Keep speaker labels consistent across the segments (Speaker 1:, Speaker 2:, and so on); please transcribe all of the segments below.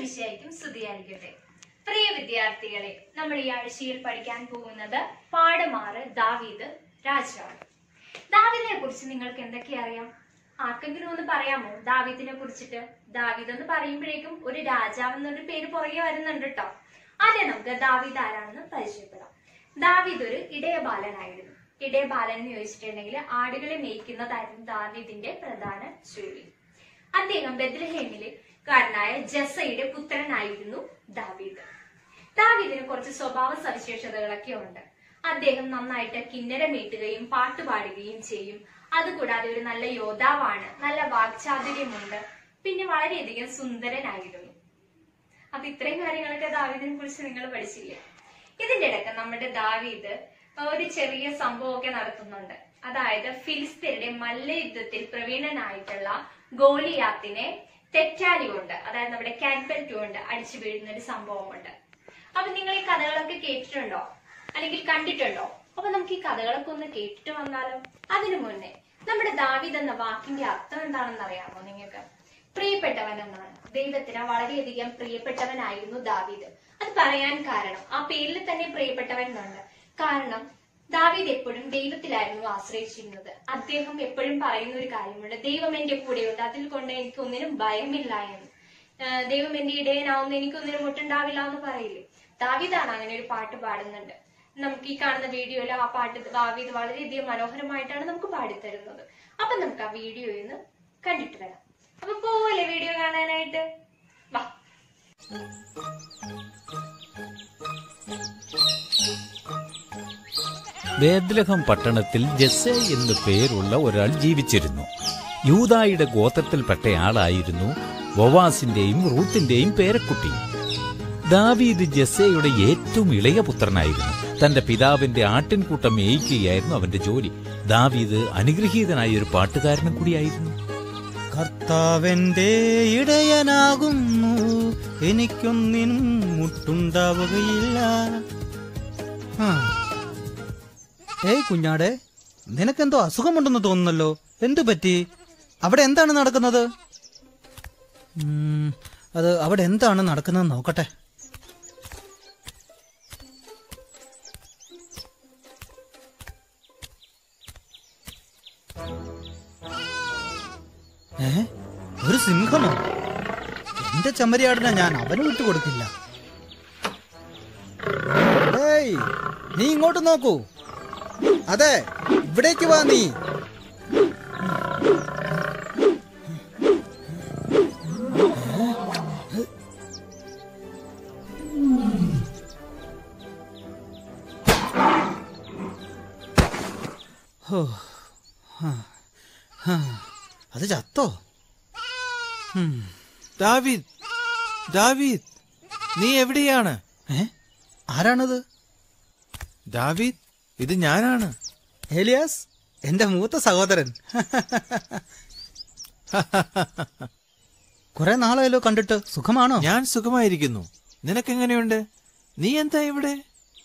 Speaker 1: ഈശോമിശിയായിരിക്കും സ്തുതിയായിരിക്കട്ടെ പ്രിയ വിദ്യാർത്ഥികളെ നമ്മൾ ഈ ആഴ്ചയിൽ പഠിക്കാൻ പോകുന്നത് പാഠമാറ് ദാവീദ് രാജാവ് ദാവീദിനെ കുറിച്ച് നിങ്ങൾക്ക് എന്തൊക്കെ അറിയാം ആർക്കെങ്കിലും ഒന്ന് പറയാമോ ദാവീദിനെ കുറിച്ചിട്ട് ദാവീദ് എന്ന് പറയുമ്പോഴേക്കും ഒരു രാജാവ് എന്നൊരു പേര് പുറകെ വരുന്നുണ്ട് കേട്ടോ ആദ്യം നമുക്ക് ദാവീദ് ആരാണെന്ന് പരിചയപ്പെടാം ദാവീദ് ഒരു ഇടയബാലനായിരുന്നു ഇടയബാലൻ എന്ന് ചോദിച്ചിട്ടുണ്ടെങ്കിൽ ആടുകളെ മേയ്ക്കുന്നതായിരുന്നു ദാവീദിന്റെ പ്രധാന ജോലി അദ്ദേഹം ബദ്ലഹേമിലെ കാരനായ ജസയുടെ പുത്രനായിരുന്നു ദാവീദ് ദാവീദിന് കുറച്ച് സ്വഭാവ സവിശേഷതകളൊക്കെ ഉണ്ട് അദ്ദേഹം നന്നായിട്ട് കിന്നരമീട്ടുകയും പാട്ടുപാടുകയും ചെയ്യും അതുകൂടാതെ ഒരു നല്ല യോദ്ധാവാണ് നല്ല വാക്ചാതുര്യമുണ്ട് പിന്നെ വളരെയധികം സുന്ദരനായിരുന്നു അപ്പൊ ഇത്രയും കാര്യങ്ങളൊക്കെ ദാവീദിനെ കുറിച്ച് നിങ്ങൾ പഠിച്ചില്ലേ ഇതിന്റെ ഇടയ്ക്ക് നമ്മുടെ ദാവീദ് ഒരു ചെറിയ സംഭവമൊക്കെ നടത്തുന്നുണ്ട് അതായത് ഫിലിസ്തീനയുടെ മല്ലയുദ്ധത്തിൽ പ്രവീണനായിട്ടുള്ള ഗോലിയാത്തിനെ തെറ്റാലി കൊണ്ട് അതായത് നമ്മുടെ കാൻബെൽറ്റ് കൊണ്ട് അടിച്ചു വീഴുന്ന ഒരു സംഭവമുണ്ട് അപ്പൊ നിങ്ങൾ ഈ കഥകളൊക്കെ കേട്ടിട്ടുണ്ടോ അല്ലെങ്കിൽ കണ്ടിട്ടുണ്ടോ അപ്പൊ നമുക്ക് ഈ കഥകളൊക്കെ ഒന്ന് കേട്ടിട്ട് വന്നാലോ അതിനു മുന്നേ നമ്മുടെ ദാവീദ് എന്ന വാക്കിന്റെ അർത്ഥം എന്താണെന്ന് അറിയാമോ നിങ്ങൾക്ക് പ്രിയപ്പെട്ടവൻ എന്നാണ് ദൈവത്തിന് വളരെയധികം പ്രിയപ്പെട്ടവനായിരുന്നു ദാവീദ് അത് പറയാൻ കാരണം ആ പേരിൽ തന്നെ പ്രിയപ്പെട്ടവൻ എന്നുണ്ട് കാരണം ദാവീദ് എപ്പോഴും ദൈവത്തിലായിരുന്നു ആശ്രയിച്ചിരുന്നത് അദ്ദേഹം എപ്പോഴും പറയുന്ന ഒരു കാര്യമുണ്ട് ദൈവം എന്റെ കൂടെയുണ്ട് അതിൽ കൊണ്ട് എനിക്ക് ഒന്നിനും ഭയമില്ല എന്ന് ആഹ് ദൈവം എന്റെ ഇടയനാവുന്ന എനിക്കൊന്നിനും മുട്ടുണ്ടാവില്ല എന്ന് പറയില്ലേ ദാവീദാണ് അങ്ങനെ ഒരു പാട്ട് പാടുന്നുണ്ട് നമുക്ക് ഈ കാണുന്ന വീഡിയോയിൽ ആ പാട്ട് ദാവീദ് വളരെയധികം മനോഹരമായിട്ടാണ് നമുക്ക് പാടിത്തരുന്നത് അപ്പൊ നമുക്ക് ആ വീഡിയോ ഇന്ന് കണ്ടിട്ട് വരാം അപ്പൊ പോവല്ലേ വീഡിയോ കാണാനായിട്ട് വാ
Speaker 2: ബേദ്ലഹം പട്ടണത്തിൽ ജെസ്സെ എന്നു പേരുള്ള ഒരാൾ ജീവിച്ചിരുന്നു യൂതായുടെ ഗോത്രത്തിൽപ്പെട്ടയാളായിരുന്നു ബൊവാസിന്റെയും റൂത്തിന്റെയും പേരക്കുട്ടി ദാവീദ് ജെസ്സയുടെ ഏറ്റവും ഇളയ പുത്രനായിരുന്നു തന്റെ പിതാവിന്റെ ആട്ടിൻകൂട്ടം മേയിക്കുകയായിരുന്നു അവന്റെ ജോലി ദാവീദ് അനുഗ്രഹീതനായ ഒരു പാട്ടുകാരനും കൂടിയായിരുന്നു
Speaker 3: കർത്താവെന്റെ ഇടയനാകുന്നു എനിക്കൊന്നിനും മുട്ടുണ്ടാവുകയില്ല ആ. ഏയ് കുഞ്ഞാടെ നിനക്കെന്തോ അസുഖമുണ്ടെന്ന് തോന്നുന്നല്ലോ എന്തു പറ്റി അവിടെ എന്താണ് നടക്കുന്നത് ഉം, അത് അവിടെ എന്താണ് നടക്കുന്നത് നോക്കട്ടെ ഏ ഒരു സിംഹമോ എന്റെ ചെമ്മരിയാടിനെ ഞാൻ അവന് വിട്ടുകൊടുക്കില്ല ഏയ് നീ ഇങ്ങോട്ട് നോക്കൂ അതെ ഇവിടേക്ക് വാ നീ ഹോ ഹാ ഹാ അത് ചത്തോ
Speaker 4: ദാവീദ് ദാവീദ് നീ എവിടെയാണ്
Speaker 3: ഏ ആരാണത്
Speaker 4: ദാവീദ് ഇത് ഞാനാണ്
Speaker 3: ഏലിയാസ് എന്റെ മൂത്ത സഹോദരൻ കുറെ നാളായല്ലോ കണ്ടിട്ട് സുഖമാണോ
Speaker 4: ഞാൻ സുഖമായിരിക്കുന്നു നിനക്കെങ്ങനെയുണ്ട് നീ എന്താ ഇവിടെ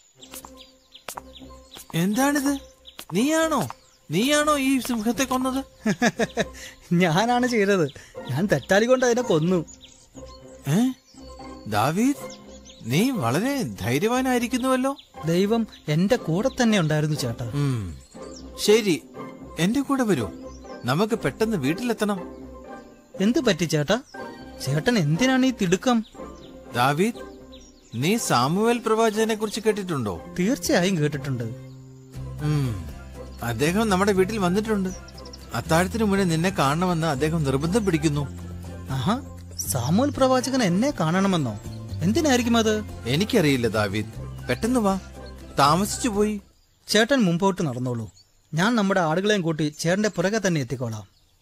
Speaker 4: എന്താണിത് നീയാണോ നീയാണോ ഈ സിംഹത്തെ കൊന്നത്
Speaker 3: ഞാനാണ് ചെയ്തത് ഞാൻ തെറ്റാലി കൊണ്ട് അതിനെ കൊന്നു
Speaker 4: ഏ ദാവീദ് നീ വളരെ ധൈര്യവാനായിരിക്കുന്നുവല്ലോ
Speaker 3: ദൈവം എന്റെ കൂടെ തന്നെ ഉണ്ടായിരുന്നു ചേട്ടാ
Speaker 4: ഉം. ശരി എന്റെ കൂടെ വരൂ നമുക്ക് പെട്ടെന്ന് വീട്ടിലെത്തണം
Speaker 3: എന്ത് പറ്റി ചേട്ടാ ചേട്ടൻ എന്തിനാണ് ഈ തിടുക്കം
Speaker 4: ദാവീദ് നീ സാമുവേൽ പ്രവാചകനെ കുറിച്ച് കേട്ടിട്ടുണ്ടോ
Speaker 3: തീർച്ചയായും കേട്ടിട്ടുണ്ട്
Speaker 4: ഉം. അദ്ദേഹം നമ്മുടെ വീട്ടിൽ വന്നിട്ടുണ്ട് അത്താഴത്തിന് മുന്നേ നിന്നെ കാണണമെന്ന് അദ്ദേഹം നിർബന്ധം പിടിക്കുന്നു
Speaker 3: ആഹാ സാമൂൽ പ്രവാചകൻ എന്നെ കാണണമെന്നോ എന്തിനായിരിക്കും അത്
Speaker 4: എനിക്കറിയില്ല ദാവീദ് പെട്ടെന്ന് വാ താമസിച്ചു പോയി
Speaker 3: ചേട്ടൻ മുമ്പോട്ട് നടന്നോളൂ ഞാൻ നമ്മുടെ ആടുകളെയും കൂട്ടി ചേട്ടന്റെ പുറകെ തന്നെ എത്തിക്കോളാം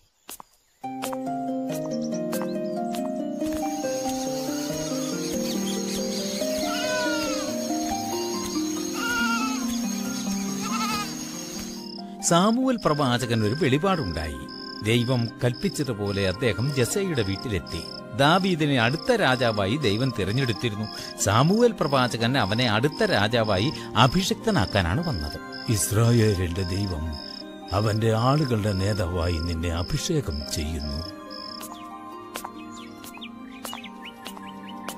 Speaker 2: സാമുവൽ പ്രവാചകൻ ഒരു വെളിപാടുണ്ടായി ദൈവം കൽപ്പിച്ചതുപോലെ അദ്ദേഹം ജസയുടെ വീട്ടിലെത്തി ദാവീദിനെ അടുത്ത രാജാവായി ദൈവം തിരഞ്ഞെടുത്തിരുന്നു സാമുവൽ പ്രവാചകൻ അവനെ അടുത്ത രാജാവായി അഭിഷിക്തനാക്കാനാണ് വന്നത് ഇസ്രായേലിന്റെ ദൈവം അവന്റെ ആളുകളുടെ നേതാവായി നിന്നെ അഭിഷേകം ചെയ്യുന്നു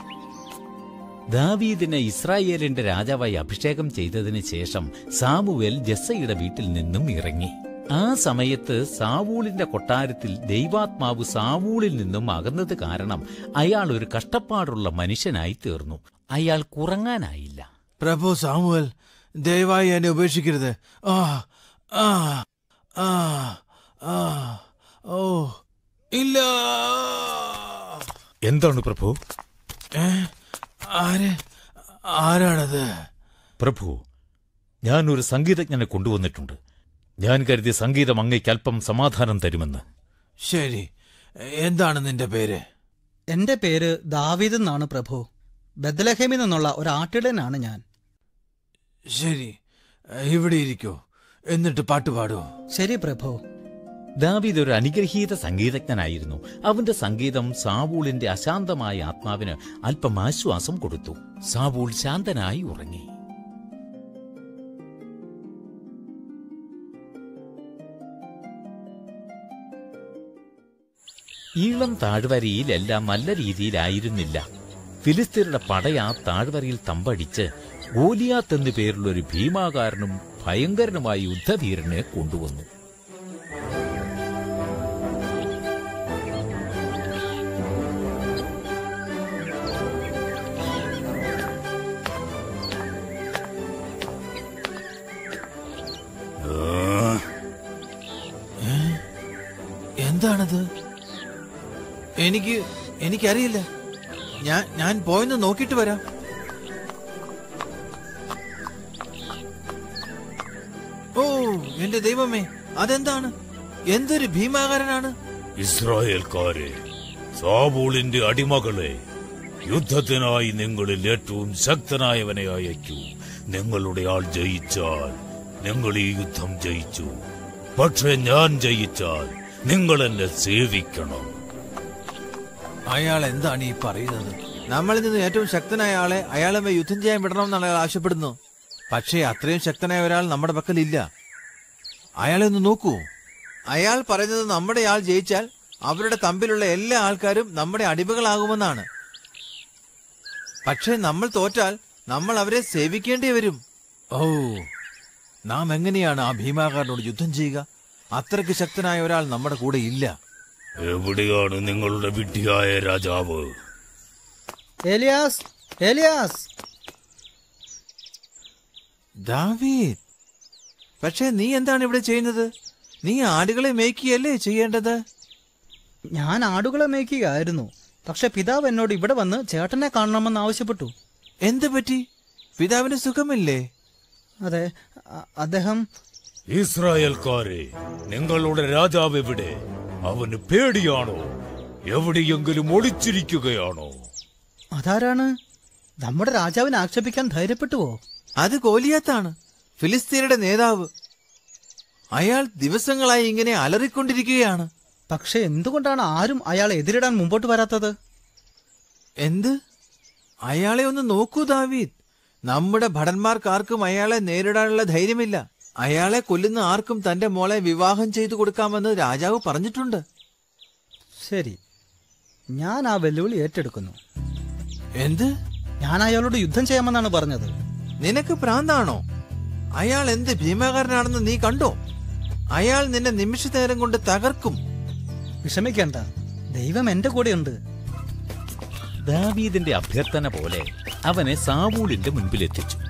Speaker 2: ദാവീദിനെ ഇസ്രായേലിന്റെ രാജാവായി അഭിഷേകം ചെയ്തതിന് ശേഷം സാമുവേൽ ജസ്സയുടെ വീട്ടിൽ നിന്നും ഇറങ്ങി ആ സമയത്ത് സാവൂളിന്റെ കൊട്ടാരത്തിൽ ദൈവാത്മാവ് സാവൂളിൽ നിന്നും അകന്നത് കാരണം അയാൾ ഒരു കഷ്ടപ്പാടുള്ള മനുഷ്യനായി തീർന്നു അയാൾ കുറങ്ങാനായില്ല
Speaker 4: പ്രഭു സാമുവൽ ദയവായി എന്നെ ഉപേക്ഷിക്കരുത് ആ ആ ആ ആ ഓ ഇല്ല
Speaker 2: എന്താണ് പ്രഭു
Speaker 4: ഏ ആര് ആരാണത്
Speaker 2: പ്രഭു ഞാൻ ഒരു സംഗീതജ്ഞനെ കൊണ്ടുവന്നിട്ടുണ്ട് ഞാൻ കരുതി സംഗീതം അങ്ങയ്ക്ക് അല്പം സമാധാനം തരുമെന്ന്
Speaker 4: ശരി എന്താണ് നിന്റെ പേര്
Speaker 3: എന്റെ പേര് ദാവീദ് എന്നാണ് പ്രഭു ബദലഹേമിൽ നിന്നുള്ള ഒരു ആട്ടിടനാണ് ഞാൻ
Speaker 4: ശരി ഇവിടെ ഇരിക്കൂ എന്നിട്ട് പാട്ട് പാടൂ
Speaker 3: ശരി പ്രഭു
Speaker 2: ദാവീദ് ഒരു അനുഗ്രഹീത സംഗീതജ്ഞനായിരുന്നു അവന്റെ സംഗീതം സാവൂളിന്റെ അശാന്തമായ ആത്മാവിന് അല്പം ആശ്വാസം കൊടുത്തു സാവൂൾ ശാന്തനായി ഉറങ്ങി ഈളം താഴ്വരയിൽ എല്ലാം നല്ല രീതിയിലായിരുന്നില്ല ഫിലിസ്തീനയുടെ പടയ താഴ്വരയിൽ തമ്പടിച്ച് ഗോലിയാത്ത് എന്നു പേരുള്ള ഒരു ഭീമാകാരനും ഭയങ്കരനുമായ യുദ്ധവീരനെ കൊണ്ടുവന്നു
Speaker 4: എന്താണത് എനിക്ക് എനിക്കറിയില്ല ഞാൻ ഞാൻ പോയെന്ന് നോക്കിയിട്ട് വരാം ഓ എന്റെ ദൈവമേ അതെന്താണ് എന്തൊരു ഭീമാകാരനാണ്
Speaker 5: ഇസ്രായേൽക്കാരെ സാബൂളിന്റെ അടിമകളെ യുദ്ധത്തിനായി നിങ്ങളിൽ ഏറ്റവും ശക്തനായവനെ അയക്കൂ നിങ്ങളുടെ ആൾ ജയിച്ചാൽ നിങ്ങൾ ഈ യുദ്ധം ജയിച്ചു പക്ഷെ ഞാൻ ജയിച്ചാൽ നിങ്ങൾ എന്നെ സേവിക്കണം
Speaker 4: അയാൾ എന്താണ് ഈ പറയുന്നത് നമ്മളിൽ നിന്ന് ഏറ്റവും ശക്തനായ ആളെ അയാളെ യുദ്ധം ചെയ്യാൻ വിടണമെന്നാണ് അയാൾ ആവശ്യപ്പെടുന്നു പക്ഷേ അത്രയും ശക്തനായ ഒരാൾ നമ്മുടെ പക്കലില്ല അയാളെ ഒന്ന് നോക്കൂ അയാൾ പറയുന്നത് നമ്മുടെ ആൾ ജയിച്ചാൽ അവരുടെ തമ്പിലുള്ള എല്ലാ ആൾക്കാരും നമ്മുടെ അടിമകളാകുമെന്നാണ് പക്ഷേ നമ്മൾ തോറ്റാൽ നമ്മൾ അവരെ സേവിക്കേണ്ടി വരും ഓ നാം എങ്ങനെയാണ് ആ ഭീമാകാരനോട് യുദ്ധം ചെയ്യുക അത്രയ്ക്ക് ശക്തനായ ഒരാൾ നമ്മുടെ കൂടെ ഇല്ല
Speaker 5: എവിടെയാണ് നിങ്ങളുടെ വിഡ്ഢിയായ രാജാവ്
Speaker 3: ഏലിയാസ് ഏലിയാസ്
Speaker 4: ദാവീദ് പക്ഷേ നീ എന്താണ് ഇവിടെ ചെയ്യുന്നത് നീ ആടുകളെ മേയ്ക്കുകയല്ലേ ചെയ്യേണ്ടത്
Speaker 3: ഞാൻ ആടുകളെ മേയ്ക്കുകയായിരുന്നു പക്ഷെ പിതാവ് എന്നോട് ഇവിടെ വന്ന് ചേട്ടനെ കാണണമെന്ന് ആവശ്യപ്പെട്ടു
Speaker 4: എന്ത് പറ്റി പിതാവിന് സുഖമില്ലേ
Speaker 3: അതെ അ- അദ്ദേഹം
Speaker 5: ഇസ്രായേൽക്കാരെ നിങ്ങളുടെ രാജാവ് എവിടെ അവന് പേടിയാണോ എവിടെയെങ്കിലും ഒളിച്ചിരിക്കുകയാണോ
Speaker 3: അതാരാണ് നമ്മുടെ രാജാവിനെ ആക്ഷേപിക്കാൻ ധൈര്യപ്പെട്ടുവോ
Speaker 4: അത് ഗോലിയാത്താണ് ഫിലിസ്തീനയുടെ നേതാവ് അയാൾ ദിവസങ്ങളായി ഇങ്ങനെ അലറിക്കൊണ്ടിരിക്കുകയാണ്
Speaker 3: പക്ഷെ എന്തുകൊണ്ടാണ് ആരും അയാളെ എതിരിടാൻ മുമ്പോട്ട് വരാത്തത്
Speaker 4: എന്ത് അയാളെ ഒന്ന് നോക്കൂ ദാവീദ് നമ്മുടെ ഭടന്മാർക്ക് ആർക്കും അയാളെ നേരിടാനുള്ള ധൈര്യമില്ല അയാളെ കൊല്ലുന്ന ആർക്കും തന്റെ മോളെ വിവാഹം ചെയ്തു കൊടുക്കാമെന്ന് രാജാവ് പറഞ്ഞിട്ടുണ്ട്
Speaker 3: ശരി ഞാൻ ആ വെല്ലുവിളി ഏറ്റെടുക്കുന്നു
Speaker 4: എന്ത്
Speaker 3: ഞാൻ അയാളോട് യുദ്ധം ചെയ്യാമെന്നാണ് പറഞ്ഞത്
Speaker 4: നിനക്ക് ഭ്രാന്താണോ അയാൾ എന്ത് ഭീമാകാരനാണെന്ന് നീ കണ്ടോ അയാൾ നിന്നെ നിമിഷ നേരം കൊണ്ട് തകർക്കും
Speaker 3: വിഷമിക്കേണ്ട ദൈവം എന്റെ കൂടെയുണ്ട്
Speaker 2: ദാവീദിന്റെ അഭ്യർത്ഥന പോലെ അവനെ സാവൂളിന്റെ മുൻപിലെത്തിച്ചു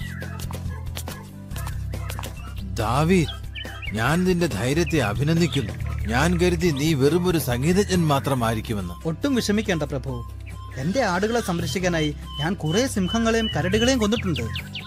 Speaker 4: ദാവീദ് ഞാൻ നിന്റെ ധൈര്യത്തെ അഭിനന്ദിക്കുന്നു ഞാൻ കരുതി നീ വെറുമൊരു സംഗീതജ്ഞൻ മാത്രമായിരിക്കുമെന്ന്
Speaker 3: ഒട്ടും വിഷമിക്കേണ്ട പ്രഭു എന്റെ ആടുകളെ സംരക്ഷിക്കാനായി ഞാൻ കുറെ സിംഹങ്ങളെയും കരടികളെയും കൊന്നിട്ടുണ്ട്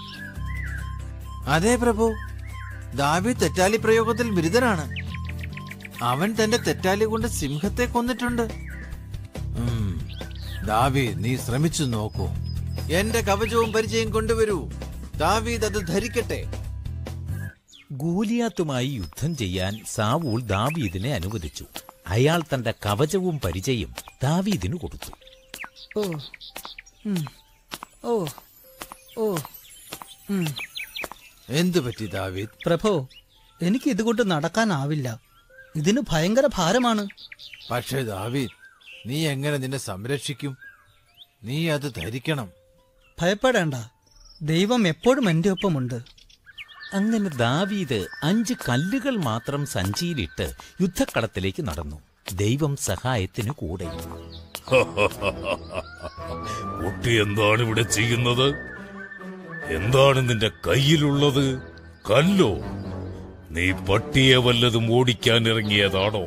Speaker 4: അതെ പ്രഭു ദാവീദ് തെറ്റാലി പ്രയോഗത്തിൽ ബിരുദനാണ് അവൻ തന്റെ തെറ്റാലി കൊണ്ട് സിംഹത്തെ കൊന്നിട്ടുണ്ട് ഉം, ദാവീദ് നീ ശ്രമിച്ചു നോക്കൂ എന്റെ കവചവും പരിചയം കൊണ്ടുവരൂ ദാവീദ് അത് ധരിക്കട്ടെ
Speaker 2: ഗോലിയാത്തുമായി യുദ്ധം ചെയ്യാൻ സാവൂൾ ദാവീദിനെ അനുവദിച്ചു അയാൾ തന്റെ കവചവും പരിചയം ദാവീദിന് കൊടുത്തു
Speaker 3: ഓ ഉം, ഓ ഓ ഉം.
Speaker 4: എന്തു പറ്റി ദാവീദ്
Speaker 3: പ്രഭു എനിക്ക് ഇതുകൊണ്ട് നടക്കാനാവില്ല ഇതിന് ഭയങ്കര ഭാരമാണ്
Speaker 4: പക്ഷേ ദാവീദ് നീ എങ്ങനെ നിന്നെ സംരക്ഷിക്കും നീ അത് ധരിക്കണം
Speaker 3: ഭയപ്പെടേണ്ട ദൈവം എപ്പോഴും എൻ്റെ ഒപ്പമുണ്ട്
Speaker 2: അങ്ങനെ ദാവീദ് അഞ്ച് കല്ലുകൾ മാത്രം സഞ്ചിയിലിട്ട് യുദ്ധക്കളത്തിലേക്ക് നടന്നു ദൈവം സഹായത്തിന് കൂടെ
Speaker 5: കുട്ടി എന്താണ് ഇവിടെ ചെയ്യുന്നത് എന്താണ് നിന്റെ കയ്യിലുള്ളത് കല്ലോ നീ പട്ടിയെ വല്ലതും ഓടിക്കാൻ ഇറങ്ങിയതാണോ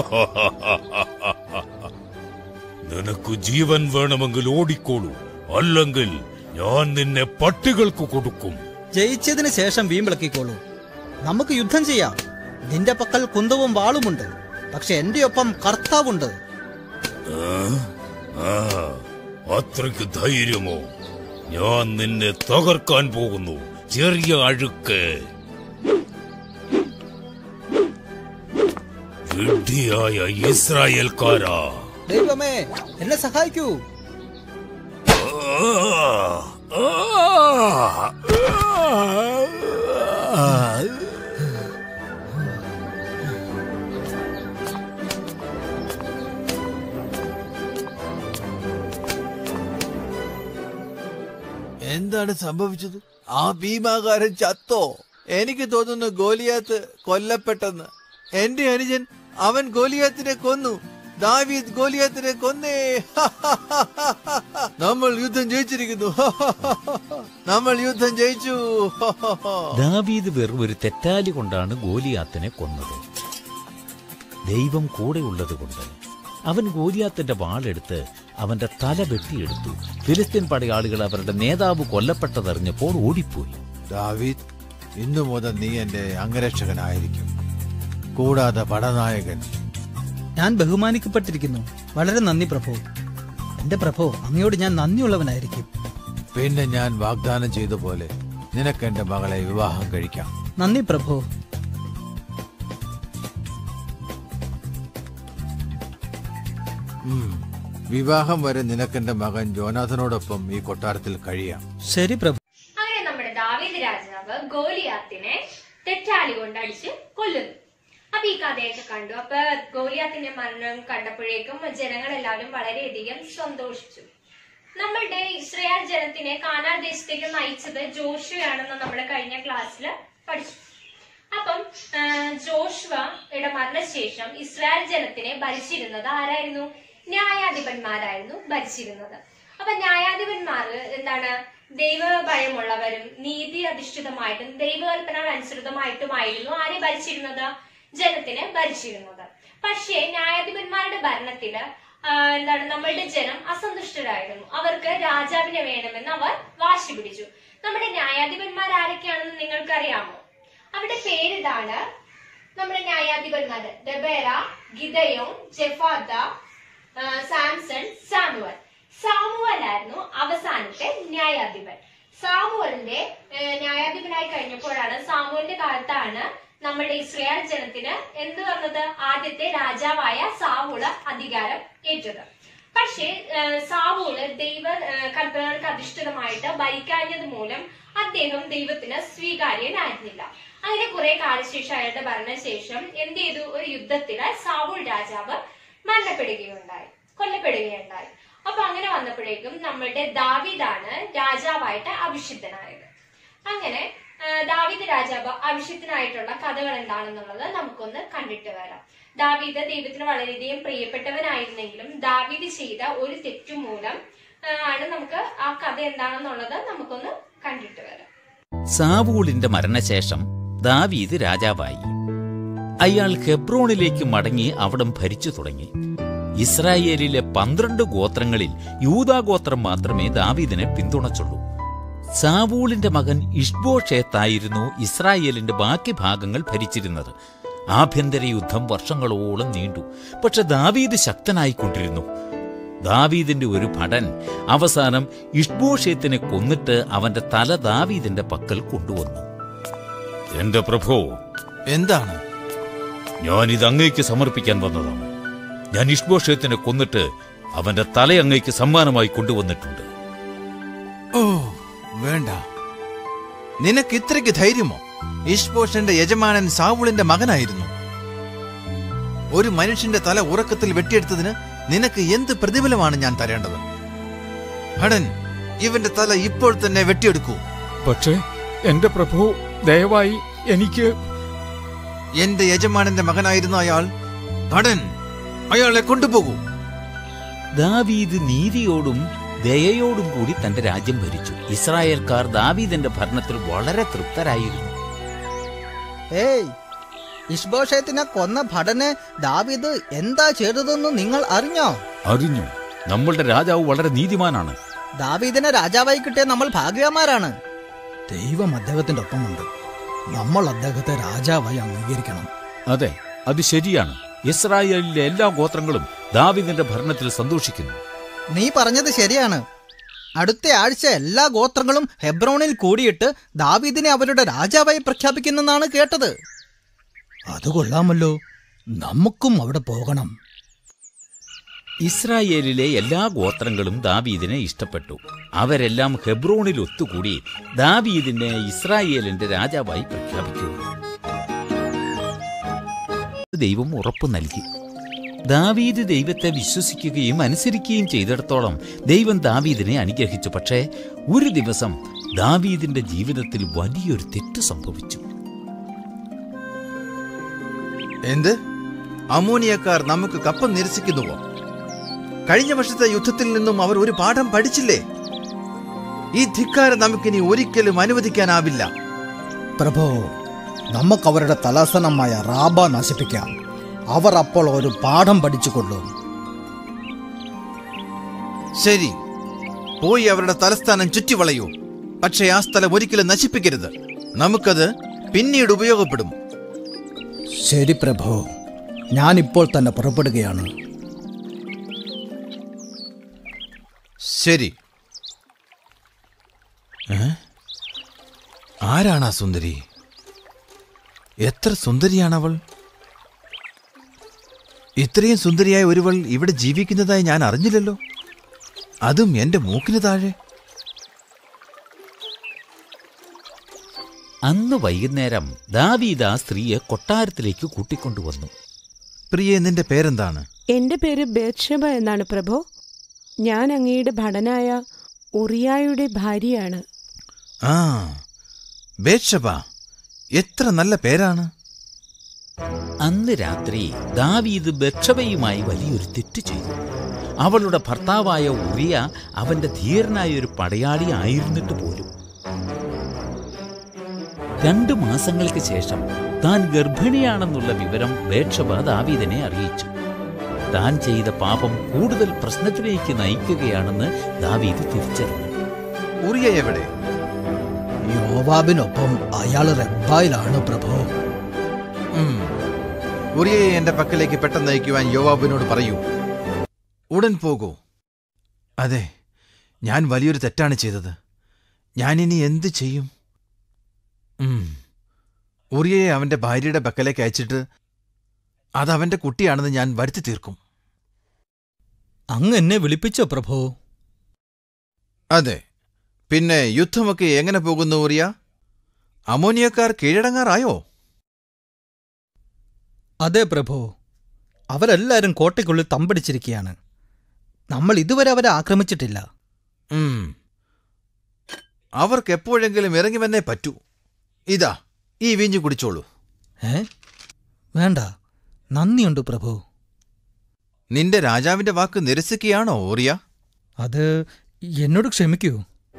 Speaker 5: നിനക്ക് ജീവൻ വേണമെങ്കിൽ ഓടിക്കോളൂ അല്ലെങ്കിൽ ഞാൻ നിന്നെ പട്ടികൾക്ക് കൊടുക്കും
Speaker 3: ജയിച്ചതിന് ശേഷം വീമ്പിളക്കിക്കോളൂ നമുക്ക് യുദ്ധം ചെയ്യാം നിന്റെ പക്കൽ കുന്തവും വാളുമുണ്ട് പക്ഷെ എന്റെ ഒപ്പം കർത്താവുണ്ട്
Speaker 5: ആ അത്രയ്ക്ക് ധൈര്യമോ ഞാൻ നിന്നെ തകർക്കാൻ പോകുന്നു ചെറിയ അഴുക്ക് വിഡ്ഢിയായ ഇസ്രായേൽക്കാരാ
Speaker 3: ദൈവമേ എന്നെ സഹായിക്കൂ
Speaker 4: എന്താണ് സംഭവിച്ചത് ആ ഭീമാകാരൻ ചത്തോ എനിക്ക് തോന്നുന്നു ഗോലിയാത്ത് കൊല്ലപ്പെട്ടെന്ന് എന്റെ അനുജൻ അവൻ ഗോലിയാത്തിനെ കൊന്നു ദാവീദ് ഗോലിയാത്തിനെ കൊന്നേ നമ്മൾ യുദ്ധം ജയിച്ചിരിക്കുന്നു നമ്മൾ യുദ്ധം ജയിച്ചു
Speaker 2: ദാവീദ് വെറും ഒരു തെറ്റാലി കൊണ്ടാണ് ഗോലിയാത്തിനെ കൊന്നത് ദൈവം കൂടെയുള്ളതുകൊണ്ട് അവൻ ഗോലിയാത്തിന്റെ വാളെടുത്ത് അവന്റെ തല വെട്ടിയെടുത്തു ഫിലിസ്തീൻ പടയാളികൾ അവരുടെ നേതാവ് കൊല്ലപ്പെട്ടതറിഞ്ഞപ്പോൾ ഓടിപ്പോയി
Speaker 4: ദാവീദ് ഇന്നു മുതൽ നീ എന്റെ അംഗരക്ഷകനായിരിക്കും കൂടാതെ പടനായകൻ
Speaker 3: ഞാൻ ബഹുമാനിക്കപ്പെട്ടിരിക്കുന്നു വളരെ നന്ദി പ്രഭു എന്റെ പ്രഭു അങ്ങയോട് ഞാൻ നന്ദിയുള്ളവനായിരിക്കും
Speaker 4: പിന്നെ ഞാൻ വാഗ്ദാനം ചെയ്ത പോലെ നിനക്ക് എന്റെ മകളെ വിവാഹം കഴിക്കാം
Speaker 3: നന്ദി പ്രഭു
Speaker 4: ഉം. വിവാഹം വരെ നിനക്കെന്റെ മകൻ ജോനാഥനോടൊപ്പം ഈ കൊട്ടാരത്തിൽ കഴിയാം
Speaker 3: ശരി പ്രഭു
Speaker 1: അങ്ങനെ നമ്മുടെ ദാവീദ് രാജാവ് ഗോലിയാത്തിനെ തെറ്റാലി കൊണ്ട് അടിച്ച് കൊല്ലുന്നു അപ്പൊ ഈ കഥയൊക്കെ കണ്ടു അപ്പൊ ഗോലിയാത്തിന്റെ മരണം കണ്ടപ്പോഴേക്കും ജനങ്ങളെല്ലാവരും വളരെയധികം സന്തോഷിച്ചു നമ്മളുടെ ഇസ്രയേൽ ജനത്തിനെ കാനാൻ ദേശത്തേക്ക് നയിച്ചത് ജോഷുവാണെന്ന് നമ്മൾ കഴിഞ്ഞ ക്ലാസ്സിൽ പഠിച്ചു അപ്പം ആ, ജോഷുവയുടെ മരണശേഷം ഇസ്രായേൽ ജനത്തിനെ ഭരിച്ചിരുന്നത് ആരായിരുന്നു ന്യായാധിപന്മാരായിരുന്നു ഭരിച്ചിരുന്നത് അപ്പൊ ന്യായാധിപന്മാർ എന്താണ് ദൈവഭയമുള്ളവരും നീതി അധിഷ്ഠിതമായിട്ടും ദൈവകൽപ്പന അനുസൃതമായിട്ടുമായിരുന്നു ആരെ ഭരിച്ചിരുന്നത് ജനത്തിനെ ഭരിച്ചിരുന്നത് പക്ഷേ ന്യായാധിപന്മാരുടെ ഭരണത്തില് ആ, എന്താണ് നമ്മളുടെ ജനം അസന്തുഷ്ടരായിരുന്നു അവർക്ക് രാജാവിനെ വേണമെന്ന് അവർ വാശി പിടിച്ചു നമ്മുടെ ന്യായാധിപന്മാർ ആരൊക്കെയാണെന്ന് നിങ്ങൾക്കറിയാമോ അവരുടെ പേരിതാണ് നമ്മുടെ ന്യായാധിപന്മാര് ദബേര ഗിദയോൻ ജെഫാദ ആ, സാംസൺ സാമുവൽ സാമുവൽ ആയിരുന്നു അവസാനത്തെ ന്യായാധിപൻ സാമുവലിന്റെ ഏ, ന്യായാധിപനായി കഴിഞ്ഞപ്പോഴാണ് സാമുവലിന്റെ കാലത്താണ് നമ്മുടെ ഇസ്രായേൽ ജനത്തിന് എന്ത് വന്നത് ആദ്യത്തെ രാജാവായ സാവൂള് അധികാരം ഏറ്റത് പക്ഷേ ഏ, സാവൂള് ദൈവ ഏ, കൽപ്പനകൾക്ക് അധിഷ്ഠിതമായിട്ട് ഭരിക്കാഞ്ഞത് മൂലം അദ്ദേഹം ദൈവത്തിന് സ്വീകാര്യനായിരുന്നില്ല അങ്ങനെ കുറെ കാലശേഷം അയാളുടെ ഭരണശേഷം എന്ത് ചെയ്തു ഒരു യുദ്ധത്തില് സാവൂൾ രാജാവ് മരണപ്പെടുകയുണ്ടായി കൊല്ലപ്പെടുകയുണ്ടായി അപ്പൊ അങ്ങനെ വന്നപ്പോഴേക്കും നമ്മളുടെ ദാവീദാണ് രാജാവായിട്ട് അഭിഷിക്തനായത് അങ്ങനെ ആ, ദാവീദ് രാജാവ് അഭിഷിക്തനായിട്ടുള്ള കഥകൾ എന്താണെന്നുള്ളത് നമുക്കൊന്ന് കണ്ടിട്ട് വരാം ദാവീദ് ദൈവത്തിന് വളരെയധികം പ്രിയപ്പെട്ടവനായിരുന്നെങ്കിലും ദാവീദ് ചെയ്ത ഒരു തെറ്റു മൂലം ആ, ആണ് നമുക്ക് ആ കഥ എന്താണെന്നുള്ളത് നമുക്കൊന്ന് കണ്ടിട്ട് വരാം
Speaker 2: സാവൂളിന്റെ മരണശേഷം ദാവീദ് രാജാവായി അയാൾ ഹെബ്രോണിലേക്ക് മടങ്ങി അവിടം ഭരിച്ചു തുടങ്ങി ഇസ്രായേലിലെ പന്ത്രണ്ട് ഗോത്രങ്ങളിൽ യൂദാഗോത്രം മാത്രമേ ദാവീദിനെ പിന്തുണച്ചുള്ളൂ സാവൂളിന്റെ മകൻ ഇഷ്ബോഷേത്തായിരുന്നു ഇസ്രായേലിന്റെ ബാക്കി ഭാഗങ്ങൾ ഭരിച്ചിരുന്നത് ആഭ്യന്തര യുദ്ധം വർഷങ്ങളോളം നീണ്ടു പക്ഷെ ദാവീദ് ശക്തനായിക്കൊണ്ടിരുന്നു ദാവീദിന്റെ ഒരു ഭടൻ അവസാനം ഇഷ്ബോഷേത്തിനെ കൊന്നിട്ട് അവന്റെ തല ദാവീദിന്റെ പക്കൽ കൊണ്ടുവന്നു
Speaker 5: എന്റെ പ്രഭോ
Speaker 4: എന്താണ്
Speaker 5: ഞാൻ ഇത് അങ്ങേക്ക് സമർപ്പിക്കാൻ വന്നതാണ് ഞാൻ ഇഷ്ബോഷത്തിനെ കൊന്നിട്ട് അവന്റെ തല അങ്ങേക്ക് സമ്മാനമായി കൊണ്ടുവന്നിട്ടുണ്ട്
Speaker 4: ഓ വേണ്ട നിനക്ക് ഇത്രയ്ക്ക് ധൈര്യമോ ഇഷ്പോഷന്റെ യജമാനൻ സാവുളിന്റെ മകനായിരുന്നു ഒരു മനുഷ്യന്റെ തല ഉറക്കത്തിൽ വെട്ടിയെടുത്തതിന് നിനക്ക് എന്ത് പ്രതിഫലമാണ് ഞാൻ തരേണ്ടത് ഭടൻ ഇവന്റെ തല ഇപ്പോൾ തന്നെ വെട്ടിയെടുക്കൂ
Speaker 5: പക്ഷേ എന്റെ പ്രഭു ദയവായി എനിക്ക്
Speaker 4: എന്റെ യജമാനന്റെ മകനായിരുന്ന അയാൾ ഭടൻ അയാളെ കൊണ്ടുപോകൂ
Speaker 2: ദാവീദ് നീതിയോടും ദയയോടും കൂടി തന്റെ രാജ്യം ഭരിച്ചു ഇസ്രായേൽക്കാർ ദാവീദിന്റെ ഭരണത്തിൽ വളരെ തൃപ്തരായിരുന്നു
Speaker 3: ഏയ് ഇഷ്ബോഷത്തിനെ കൊന്ന ഭടനെ ദാവീദ് എന്താ ചെയ്തതെന്ന് നിങ്ങൾ അറിഞ്ഞോ
Speaker 5: അറിഞ്ഞു നമ്മളുടെ രാജാവ് വളരെ നീതിമാനാണ്
Speaker 3: ദാവീദിനെ രാജാവായി കിട്ടിയ നമ്മൾ ഭാഗ്യവാന്മാരാണ് ദൈവം അദ്ദേഹത്തിന്റെ ഒപ്പമുണ്ട് നമ്മൾ അദ്ദേഹത്തെ രാജാവായി അംഗീകരിക്കണം
Speaker 5: അതെ അത് ശരിയാണ് ഇസ്രായേലിലെ എല്ലാ ഗോത്രങ്ങളും ദാവീദിന്റെ ഭരണത്തിൽ സന്തോഷിക്കുന്നു
Speaker 3: നീ പറഞ്ഞത് ശരിയാണ് അടുത്ത ആഴ്ച എല്ലാ ഗോത്രങ്ങളും ഹെബ്രോണിൽ കൂടിയിട്ട് ദാവീദിനെ അവരുടെ രാജാവായി പ്രഖ്യാപിക്കുന്നെന്നാണ് കേട്ടത് അത് കൊള്ളാമല്ലോ നമുക്കും അവിടെ പോകണം
Speaker 2: ഇസ്രായേലിലെ എല്ലാ ഗോത്രങ്ങളും ദാവീദിനെ ഇഷ്ടപ്പെട്ടു അവരെല്ലാം ഹെബ്രോണിൽ ഒത്തുകൂടി ദാവീദിനെ ഇസ്രായേലിന്റെ രാജാവായി പ്രഖ്യാപിച്ചു ദൈവം ഉറപ്പു നൽകി ദാവീദ് ദൈവത്തെ വിശ്വസിക്കുകയും അനുസരിക്കുകയും ചെയ്തിടത്തോളം ദൈവം ദാവീദിനെ അനുഗ്രഹിച്ചു പക്ഷേ ഒരു ദിവസം ദാവീദിന്റെ ജീവിതത്തിൽ വലിയൊരു തെറ്റ് സംഭവിച്ചു
Speaker 4: എന്ത് അമോനിയക്കാർ നമുക്ക് കപ്പം നിരസിക്കുന്നുവോ കഴിഞ്ഞ വർഷത്തെ യുദ്ധത്തിൽ നിന്നും അവർ ഒരു പാഠം പഠിച്ചില്ലേ ഈ ധിക്കാരം നമുക്കിനി ഒരിക്കലും അനുവദിക്കാനാവില്ല
Speaker 3: പ്രഭോ നമുക്ക് അവരുടെ തലസനമായ റാബ നശിപ്പിക്കാം അവർ അപ്പോൾ ഒരു പാഠം പഠിച്ചുകൊള്ളും
Speaker 4: ശരി പോയി അവരുടെ തലസ്ഥാനം ചുറ്റിവളയൂ പക്ഷേ ആ സ്ഥലം ഒരിക്കലും നശിപ്പിക്കരുത് നമുക്കത് പിന്നീട് ഉപയോഗപ്പെടും
Speaker 3: ശരി പ്രഭോ ഞാനിപ്പോൾ തന്നെ പുറപ്പെടുകയാണ്
Speaker 4: ശരി ഏ? ആരാണ് ആ സുന്ദരി എത്ര സുന്ദരിയാണവൾ ഇത്രയും സുന്ദരിയായ ഒരുവൾ ഇവിടെ ജീവിക്കുന്നതായി ഞാൻ അറിഞ്ഞില്ലല്ലോ അതും എന്റെ മൂക്കിന് താഴെ
Speaker 2: അന്ന് വൈകുന്നേരം ദാവീദ് ആ സ്ത്രീയെ കൊട്ടാരത്തിലേക്ക് കൂട്ടിക്കൊണ്ടുവന്നു
Speaker 4: പ്രിയെ നിന്റെ പേരെന്താണ്
Speaker 6: എന്റെ പേര് ബേത്ഷബ എന്നാണ് പ്രഭോ ഞാൻ അങ്ങയുടെ ഭടനായ ഉറിയായുടെ ഭാര്യയാണ്
Speaker 4: ആ ബേക്ഷബ എത്ര നല്ല പേരാണ്
Speaker 2: അന്ന് രാത്രി ദാവീദ് ബക്ഷബയുമായി വലിയൊരു തെറ്റ് ചെയ്തു അവളുടെ ഭർത്താവായ ഉറിയ അവന്റെ ധീരനായ ഒരു പടയാളി ആയിരുന്നിട്ട് പോലും രണ്ടു മാസങ്ങൾക്ക് ശേഷം താൻ ഗർഭിണിയാണെന്നുള്ള വിവരം ബേക്ഷബ ദാവീദിനെ അറിയിച്ചു താൻ ചെയ്ത പാപം കൂടുതൽ പ്രശ്നത്തിലേക്ക് നയിക്കുകയാണെന്ന് ദാവീദ് തിരിച്ചറിഞ്ഞു
Speaker 4: ഉറിയ എവിടെ
Speaker 3: യോവാബിനൊപ്പം അയാൾ റബ്ബായിലാണ് പ്രഭോ
Speaker 4: ഉം. ഉറിയയെ എന്റെ പക്കലേക്ക് പെട്ടെന്ന് അയക്കുവാൻ യോവാബിനോട് പറയൂ ഉടൻ പോകൂ അതെ ഞാൻ വലിയൊരു തെറ്റാണ് ചെയ്തത് ഞാനിനി എന്ത് ചെയ്യും ഉം. ഉറിയയെ അവന്റെ ഭാര്യയുടെ പക്കലേക്ക് അയച്ചിട്ട് അത് അവന്റെ കുട്ടിയാണെന്ന് ഞാൻ വരുത്തി തീർക്കും
Speaker 3: അങ്ങ് എന്നെ വിളിപ്പിച്ചോ പ്രഭോ
Speaker 4: അതെ പിന്നെ യുദ്ധമൊക്കെ എങ്ങനെ പോകുന്നു ഉറിയ അമോനിയക്കാർ കീഴടങ്ങാറായോ
Speaker 3: അതെ പ്രഭോ അവരെല്ലാരും കോട്ടയ്ക്കുള്ളിൽ തമ്പടിച്ചിരിക്കുകയാണ് നമ്മൾ ഇതുവരെ അവരെ ആക്രമിച്ചിട്ടില്ല
Speaker 4: ഉം. അവർക്ക് എപ്പോഴെങ്കിലും ഇറങ്ങി വന്നേ പറ്റൂ ഇതാ ഈ വീഞ്ഞു കുടിച്ചോളൂ
Speaker 3: ഏ വേണ്ട നന്ദിയുണ്ട് പ്രഭു
Speaker 4: നിന്റെ രാജാവിന്റെ വാക്ക് നിരസിക്കുകയാണോ ഓറിയ
Speaker 3: അത് എന്നോട് ക്ഷമിക്കൂ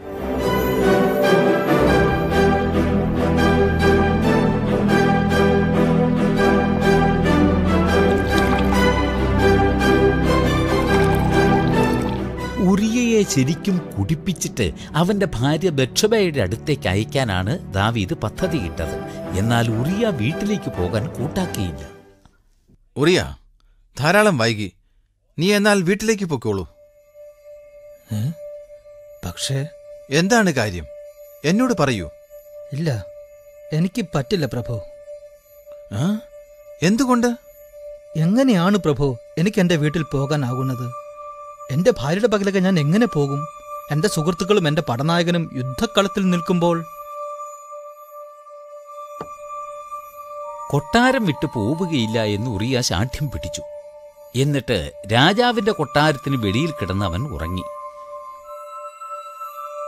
Speaker 2: ഉറിയയെ ശരിക്കും കുടിപ്പിച്ചിട്ട് അവന്റെ ഭാര്യ ബക്ഷബയുടെ അടുത്തേക്ക് അയക്കാനാണ് ദാവീദ് പദ്ധതിയിട്ടത് എന്നാൽ ഉറിയ വീട്ടിലേക്ക് പോകാൻ കൂട്ടാക്കിയില്ല
Speaker 4: ഉറിയ ധാരാളം വൈകി നീ എന്നാൽ വീട്ടിലേക്ക് പൊക്കോളൂ
Speaker 3: ഏ പക്ഷേ
Speaker 4: എന്താണ് കാര്യം എന്നോട് പറയൂ
Speaker 3: ഇല്ല എനിക്ക് പറ്റില്ല പ്രഭു
Speaker 4: ആ എന്തുകൊണ്ട്
Speaker 3: എങ്ങനെയാണ് പ്രഭു എനിക്ക് എൻ്റെ വീട്ടിൽ പോകാനാകുന്നത് എൻ്റെ ഭാര്യയുടെ പകലൊക്കെ ഞാൻ എങ്ങനെ പോകും എൻ്റെ സുഹൃത്തുക്കളും എൻ്റെ പടനായകനും യുദ്ധക്കളത്തിൽ നിൽക്കുമ്പോൾ
Speaker 2: കൊട്ടാരം വിട്ടു പോവുകയില്ല എന്ന് ഉറിയ ശാഠ്യം പിടിച്ചു എന്നിട്ട് രാജാവിന്റെ കൊട്ടാരത്തിന് വെളിയിൽ കിടന്ന് അവൻ ഉറങ്ങി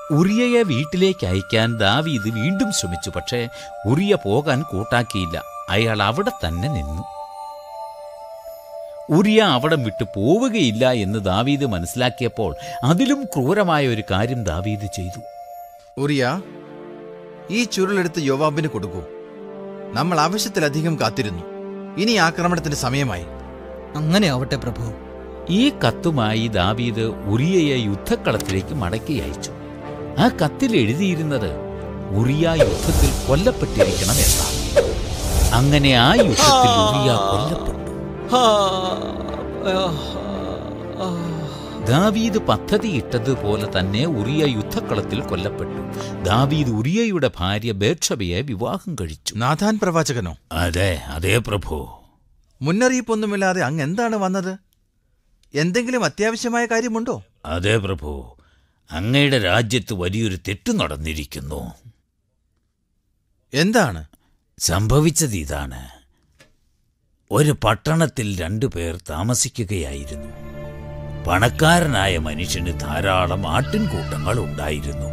Speaker 2: ഉറിയയെ വീട്ടിലേക്ക് അയക്കാൻ ദാവീദ് വീണ്ടും ശ്രമിച്ചു പക്ഷേ ഉറിയ പോകാൻ കൂട്ടാക്കിയില്ല അയാൾ അവിടെ തന്നെ നിന്നു ഉറിയ അവിടം വിട്ടു പോവുകയില്ല എന്ന് ദാവീദ് മനസ്സിലാക്കിയപ്പോൾ അതിലും ക്രൂരമായ ഒരു കാര്യം ദാവീദ് ചെയ്തു
Speaker 4: ഉറിയ ഈ ചുരുളെടുത്ത് യോവാബിന് കൊടുക്കൂ നമ്മൾ ആവശ്യത്തിലധികം കാത്തിരുന്നു ഇനി ആക്രമണത്തിന് സമയമായി
Speaker 3: അങ്ങനെ ആവട്ടെ പ്രഭു
Speaker 2: ഈ കത്തുമായി ദാവീദ് ഉറിയയെ യുദ്ധക്കളത്തിലേക്ക് മടക്കി അയച്ചു ആ കത്തിൽ എഴുതിയിരുന്നത് ഉറിയ യുദ്ധത്തിൽ കൊല്ലപ്പെട്ടിരിക്കണം എന്നാണ് അങ്ങനെ ആ യുദ്ധത്തിൽ ഉറിയ കൊല്ലപ്പെട്ടു ദാവീദ് പദ്ധതിയിട്ടതുപോലെ തന്നെ ഉറിയ യുദ്ധക്കളത്തിൽ കൊല്ലപ്പെട്ടു ദാവീദ് ഉറിയയുടെ ഭാര്യ ബേർഷബയെ വിവാഹം കഴിച്ചു
Speaker 4: നാഥാൻ പ്രവാചകനോ
Speaker 2: അതെ അതേ പ്രഭു
Speaker 4: മുന്നറിയിപ്പൊന്നുമില്ലാതെ അങ്ങ് എന്താണ് വന്നത് എന്തെങ്കിലും അത്യാവശ്യമായ കാര്യമുണ്ടോ
Speaker 2: അതെ പ്രഭു അങ്ങയുടെ രാജ്യത്ത് വലിയൊരു തെറ്റ് നടന്നിരിക്കുന്നു
Speaker 4: എന്താണ്
Speaker 2: സംഭവിച്ചത് ഇതാണ് ഒരു പട്ടണത്തിൽ രണ്ടു പേർ താമസിക്കുകയായിരുന്നു പണക്കാരനായ മനുഷ്യന് ധാരാളം ആട്ടിൻകൂട്ടങ്ങൾ ഉണ്ടായിരുന്നു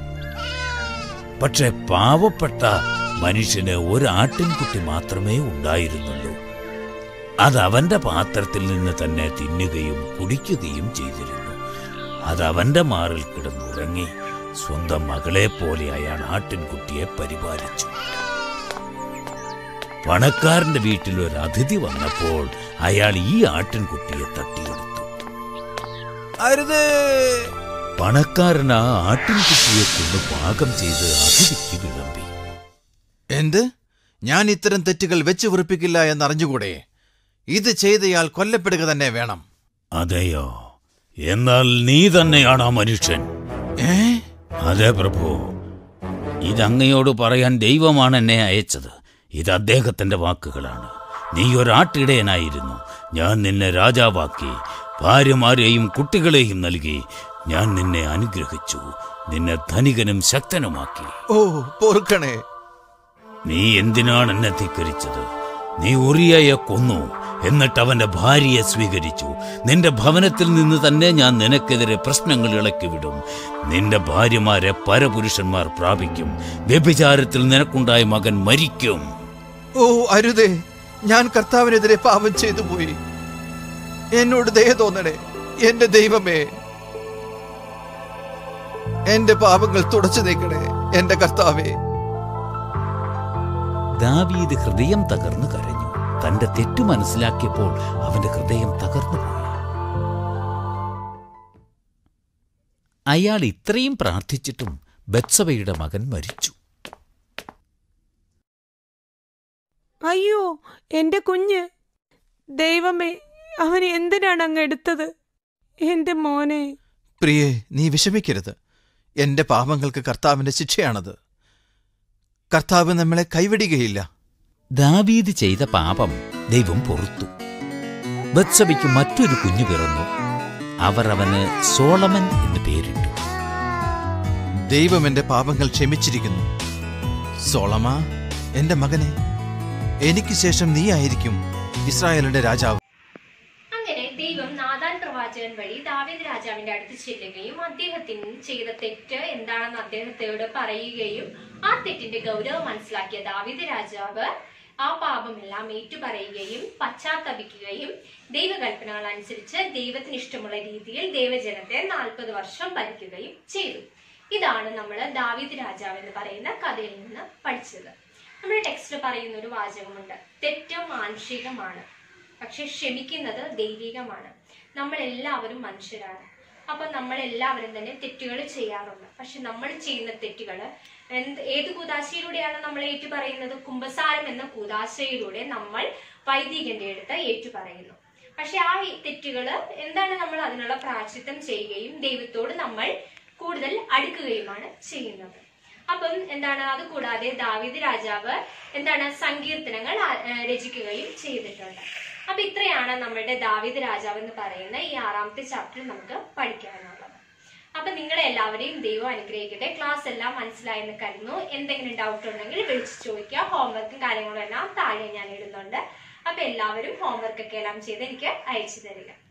Speaker 2: പക്ഷെ പാവപ്പെട്ട മനുഷ്യന് ഒരു ആട്ടിൻകുട്ടി മാത്രമേ ഉണ്ടായിരുന്നുള്ളൂ അത് അവന്റെ പാത്രത്തിൽ നിന്ന് തന്നെ തിന്നുകയും കുടിക്കുകയും ചെയ്തിരുന്നു അത് അവന്റെ മാറിൽ കിടന്നുറങ്ങി സ്വന്തം മകളെ പോലെ അയാൾ ആട്ടിൻകുട്ടിയെ പരിപാലിച്ചു പണക്കാരന്റെ വീട്ടിൽ ഒരു അതിഥി വന്നപ്പോൾ അയാൾ ഈ ആട്ടിൻകുട്ടിയെ തട്ടിയെടുത്തു
Speaker 4: അരുതേ
Speaker 2: പണക്കാരൻ ആ ആട്ടിൻകുട്ടിയെ കൊണ്ട് പാകം ചെയ്ത് അതിഥിക്ക് വിളമ്പി
Speaker 4: എന്ത് ഞാൻ ഇത്തരം തെറ്റുകൾ വെച്ച് വെറുപ്പിക്കില്ല എന്നറിഞ്ഞുകൂടെ ഇത് ചെയ്തയാൾ കൊല്ലപ്പെടുക തന്നെ വേണം
Speaker 2: അതെയോ എന്നാൽ നീ തന്നെയാണ് ആ മനുഷ്യൻ
Speaker 4: ഏ
Speaker 2: അതെ പ്രഭു ഇതങ്ങയോട് പറയാൻ ദൈവമാണ് എന്നെ അയച്ചത് ഇത് അദ്ദേഹത്തിന്റെ വാക്കുകളാണ് നീ ഒരാട്ടിടയനായിരുന്നു ഞാൻ നിന്നെ രാജാവാക്കി ഭാര്യമാരെയും കുട്ടികളെയും നൽകി ഞാൻ നിന്നെ അനുഗ്രഹിച്ചു നിന്നെ ധനികനും ശക്തനുമാക്കി
Speaker 4: ഓ പൊറുക്കണേ
Speaker 2: നീ എന്തിനാണ് എന്നെ ധിക്കരിച്ചത് നീ ഉറിയയെ കൊന്നു എന്നിട്ട് അവന്റെ ഭാര്യയെ സ്വീകരിച്ചു നിന്റെ ഭവനത്തിൽ നിന്ന് തന്നെ ഞാൻ നിനക്കെതിരെ പ്രശ്നങ്ങൾ ഇളക്കി വിടും നിന്റെ ഭാര്യമാരെ പരപുരുഷന്മാർ പ്രാപിക്കും വ്യഭിചാരത്തിൽ നിനക്കുണ്ടായ മകൻ മരിക്കും
Speaker 4: ഓ അരുതേ ഞാൻ കർത്താവിനെതിരെ പാപം ചെയ്തു പോയി എന്നോട് ദയ തോന്നണേ എന്റെ ദൈവമേ എന്റെ പാപങ്ങൾ തുടച്ചു നീക്കണേ എന്റെ കർത്താവേ
Speaker 2: ദാവീദ് ഹൃദയം തകർന്നു കരഞ്ഞു തന്റെ തെറ്റു മനസ്സിലാക്കിയപ്പോൾ അവന്റെ ഹൃദയം തകർന്നുപോയി അയാൾ ഇത്രയും പ്രാർത്ഥിച്ചിട്ടും ബത്സവയുടെ മകൻ മരിച്ചു
Speaker 6: അയ്യോ എന്റെ കുഞ്ഞ് ദൈവമേ അവൻ എന്തിനാണ് അങ്ങ് എടുത്തത് എന്റെ മോനെ
Speaker 4: പ്രിയേ നീ വിഷമിക്കരുത് എന്റെ പാപങ്ങൾക്ക് കർത്താവിന്റെ ശിക്ഷയാണത് കർത്താവ് നമ്മളെ കൈവിടുകയില്ല
Speaker 2: ദാവീദ് ചെയ്ത പാപം ദൈവം പൊറുത്തു ബത്സബയ്ക്ക് മറ്റൊരു കുഞ്ഞു പിറന്നു അവർ അവന് സോളമൻ എന്ന് പേരിട്ടു
Speaker 4: ദൈവം എന്റെ പാപങ്ങൾ ക്ഷമിച്ചിരിക്കുന്നു സോളമ എന്റെ മകനെ എനിക്ക് ശേഷം നീ ആയിരിക്കും ഇസ്രായേലിന്റെ രാജാവ്
Speaker 1: അങ്ങനെ ദൈവം നാദാൻ പ്രവാചകൻ വഴി ദാവീദ് രാജാവിന്റെ അടുത്ത് ചെല്ലുകയും അദ്ദേഹത്തിന് ചെയ്ത തെറ്റ് എന്താണെന്ന് അദ്ദേഹത്തോട് പറയുകയും ആ തെറ്റിന്റെ ഗൗരവം മനസ്സിലാക്കിയ ദാവീദ് രാജാവ് ആ പാപമെല്ലാം ഏറ്റുപറയുകയും പശ്ചാത്തപിക്കുകയും ദൈവകൽപ്പനകൾ അനുസരിച്ച് ദൈവത്തിന് ഇഷ്ടമുള്ള രീതിയിൽ ദൈവജനത്തെ നാൽപ്പത് വർഷം ഭരിക്കുകയും ചെയ്തു ഇതാണ് നമ്മൾ ദാവീദ് രാജാവ് എന്ന് പറയുന്ന കഥയിൽ നിന്ന് പഠിച്ചത് നമ്മുടെ ടെക്സ്റ്റ് പറയുന്ന ഒരു വാചകമുണ്ട് തെറ്റ് മാനുഷികമാണ് പക്ഷെ ക്ഷമിക്കുന്നത് ദൈവികമാണ് നമ്മൾ എല്ലാവരും മനുഷ്യരാണ് അപ്പൊ നമ്മൾ എല്ലാവരും തന്നെ തെറ്റുകൾ ചെയ്യാറുണ്ട് പക്ഷെ നമ്മൾ ചെയ്യുന്ന തെറ്റുകൾ എന്ത് ഏത് കൂതാശയിലൂടെയാണ് നമ്മൾ ഏറ്റു പറയുന്നത് കുംഭസാരം എന്ന കൂതാശയിലൂടെ നമ്മൾ വൈദികന്റെ അടുത്ത് ഏറ്റു പറയുന്നു പക്ഷെ ആ ഈ തെറ്റുകള് എന്താണ് നമ്മൾ അതിനുള്ള പ്രാശ്ചിത്തം ചെയ്യുകയും ദൈവത്തോട് നമ്മൾ കൂടുതൽ അടുക്കുകയുമാണ് ചെയ്യുന്നത് അപ്പം എന്താണ് അത് കൂടാതെ ദാവീദ് രാജാവ് എന്താണ് സങ്കീർത്തനങ്ങൾ ആ- ഏർ രചിക്കുകയും ചെയ്തിട്ടുണ്ട് അപ്പൊ ഇത്രയാണ് നമ്മളുടെ ദാവീദ് രാജാവ് എന്ന് പറയുന്ന ഈ ആറാമത്തെ ചാപ്റ്ററിൽ നമുക്ക് പഠിക്കാനുള്ളത് അപ്പൊ നിങ്ങളെ എല്ലാവരെയും ദൈവം അനുഗ്രഹിക്കട്ടെ ക്ലാസ് എല്ലാം മനസ്സിലായെന്ന് കരുതുന്നു എന്തെങ്കിലും ഡൗട്ട് ഉണ്ടെങ്കിൽ വിളിച്ചു ചോദിക്കുക ഹോംവർക്കും കാര്യങ്ങളും എല്ലാം താഴെ ഞാൻ ഇടുന്നുണ്ട് അപ്പൊ എല്ലാവരും ഹോംവർക്ക് ഒക്കെ എല്ലാം ചെയ്ത് എനിക്ക് അയച്ചു തരിക